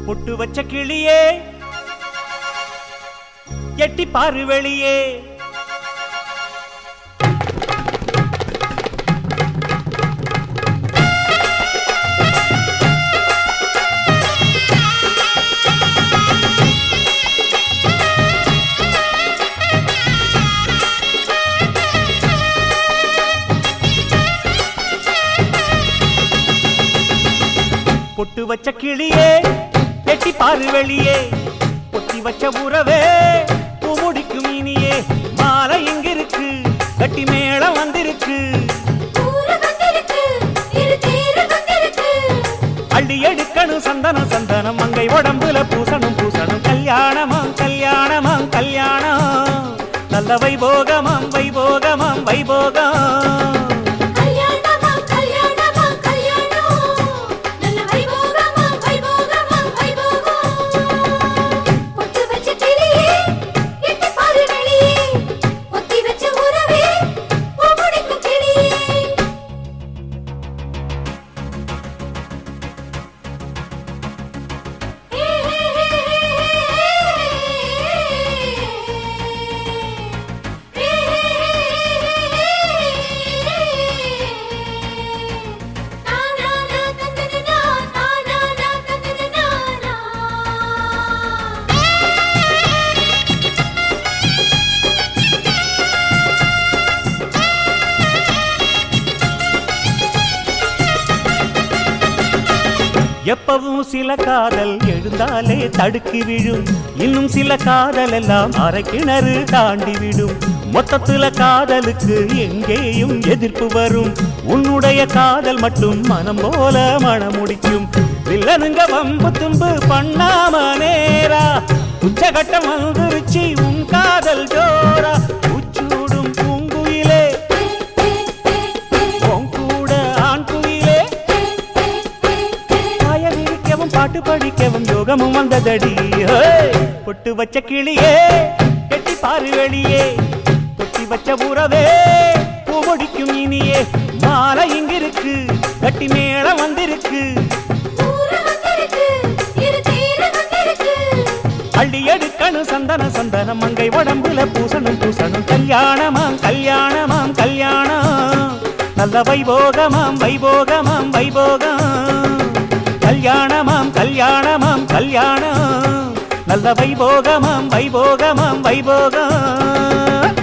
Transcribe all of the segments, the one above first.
பொட்டு வச்ச கிளியே எட்டி பாரு வெளியே பொட்டு வச்ச கிளியே எட்டி பாரு வெளியே பொத்தி வச்ச உறவே பூமுடிக்கும் இனியே மாலை எங்கிருக்கு கட்டி மேளம் வந்திருக்கு ஊரு வந்திருக்கு இரு தேரு வந்திருக்கு அள்ளி எடுக்கணும் சந்தனம் சந்தனம் மங்கை உடம்புல பூசணும் பூசணும் கல்யாணமாம் கல்யாணமாம் கல்யாணம் நல்ல வைபோகமாம் வைபோகமாம் வைபோகம் கல்யாணமா கல்யாணமா கல்யாணம் நல்ல வைபோகமா வைபோகமா வைபோகம் பொட்டு வச்ச கிளியே எட்டி பாரு வெளியே ஒத்தி வச்ச உறவே பூமுடிக்கும் கிளியே எப்பவும் சில காதல் எழுந்தாலே தடுக்கி விழும் இன்னும் சில காதல் எல்லாம் அரை கிணறு தாண்டி விடும் மொத்தத்துல காதலுக்கு எங்கேயும் எதிர்ப்பு வரும் உன்னுடைய காதல் மட்டும் மனம் போல மனமுடிக்கும் வில்லனுங்க வம்பு தும்பு பண்ணாம நேரா உச்சகட்டம் வந்துருச்சு உன் காதல் ஜோரா உச்சூடும் பூங்குயிலே உன் கூட ஆண் குயிலே பாயவிரிக்கவும் பாட்டு படிக்கவும் யோகமும் வந்ததடி ஹேய்! பொட்டு வச்ச கிளியே கெட்டி பாரு வெளியே பொட்டி வச்ச உறவே பூமொடிக்கும் இனியே மாலை இங்கிருக்கு கட்டி மேளம் வந்திருக்கு ஊரு வந்திருக்கு இரு தேரு வந்திருக்கு அள்ளி எடுக்கணும் சந்தன சந்தனம் மங்கை உடம்புல பூசணும் பூசணும் கல்யாணமாம் கல்யாணமாம் கல்யாணம் நல்ல வைபோகமாம் வைபோகமாம் வைபோகம் கல்யாணமாம் கல்யாணமாம் கல்யாணம் நல்ல வைபோகமாம் வைபோகமாம் வைபோகம்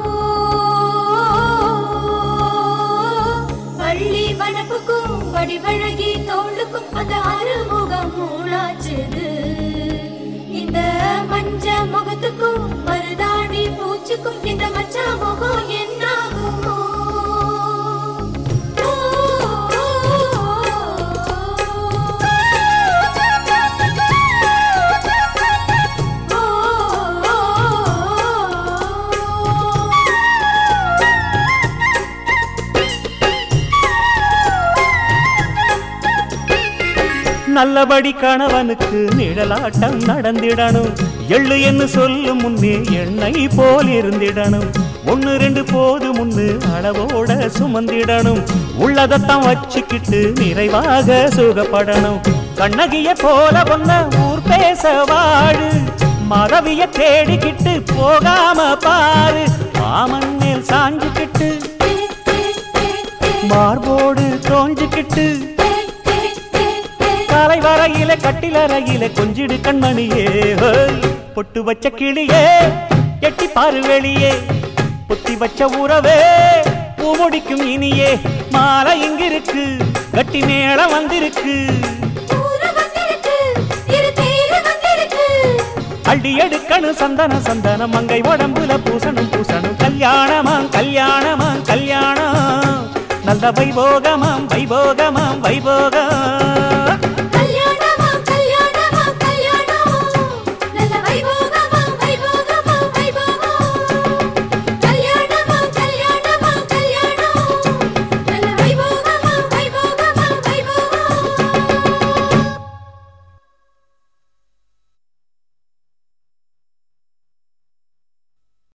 பள்ளி வனப்புக்கும் வடிவழகி தோளுக்கும் அந்த அறுமுகம் மூளாச்சுது இந்த மஞ்ச முகத்துக்கும் மருதாணி பூச்சுக்கும் இந்த மச்சா முகம் என்னாகுமோ நல்லபடி கணவனுக்கு நிழலாட்டம் நடந்திடணும் எள்ளு என்று சொல்லும் முன்னே எண்ணெய் போல் இருந்திடணும் ஒன்னு ரெண்டு போது முன்னு அளவோட சுமந்திடணும் உள்ளதத்தான் வச்சுக்கிட்டு நிறைவாக சுகப்படணும் கண்ணகிய போல பொண்ண ஊர் பேச வாழு மறவிய தேடிக்கிட்டு போகாம பாரு மாமன் மேல் சாஞ்சுக்கிட்டு மார்போடு தோஞ்சுக்கிட்டு காலை வரையில கட்டிலறையில கொஞ்சிடு கண்மணியே ஹோய். பொட்டு வச்ச கிளியே எட்டி பாரு வெளியே பொத்தி வச்ச உறவே பூமுடிக்கும் இனியே மாலை இங்கிருக்கு கட்டி மேளம் வந்திருக்கு ஊரு வந்திருக்கு இரு தேரு வந்திருக்கு அள்ளி எடுக்கணும் சந்தன சந்தனம் மங்கை உடம்புல பூசணும் பூசணும் கல்யாணமாம் கல்யாணமாம் கல்யாணம் நல்ல வைபோகமாம் வைபோகமாம் வைபோகம்